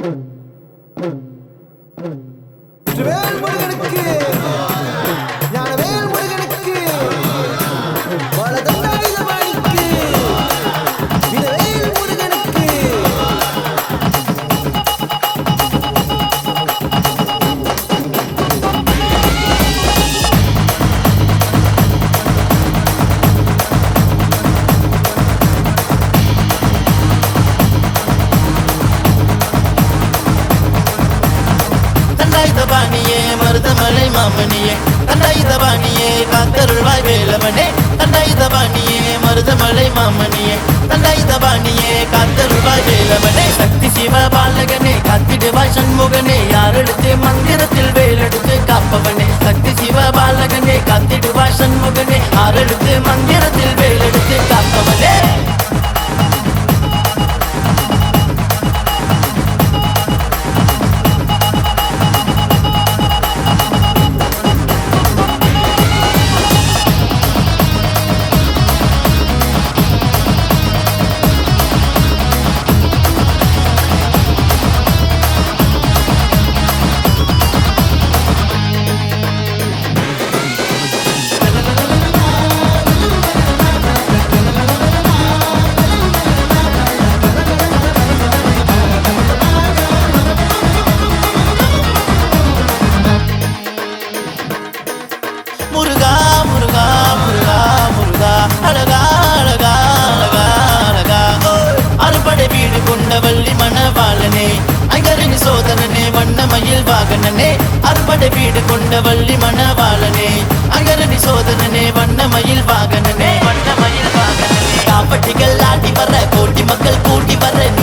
வேல் முருகனுக்கு ஞானவேல் முருகனுக்கு வளதண்டாயுதபாணிக்கு வினவேல் முருகனுக்கு தண்டாயுதபாணியே மருதமலை மாமணியே தண்டாயுதபாணியே காத்தருள்வாய் வேலவனே தண்டாயுதபாணியே மருதமலை மாமணியே தண்டாயுதபாணியே காத்தருள்வாய் வேலவனே சக்தி சிவ பாலகனே காத்திடுவாய் சண்முகனே யாரெடுத்து மந்திரத்தில் வேலெடுத்து காப்பவனே சக்தி சிவ பாலகனே காத்திடுவாய் சண்முகனே யாரெடுத்து மந்திரத்தில் வேலெடுத்து காப்பவனே முருகா முருகா முருகா முருகா அழகா அழகா அழகா அழகா அறுபடை வீடு கொண்ட வள்ளி மணவாளனே ஐகரணி சோதரனே வண்ணமயில் வாகனனே அறுபடை வீடு கொண்ட வள்ளி மணவாளனே ஐகரணி சோதரனே வண்ணமயில் வாகனனே வண்ணமயில் வாகனனே காப்பட்டிகள் ஆடி வர கோட்டி மக்கள் கூட்டி வர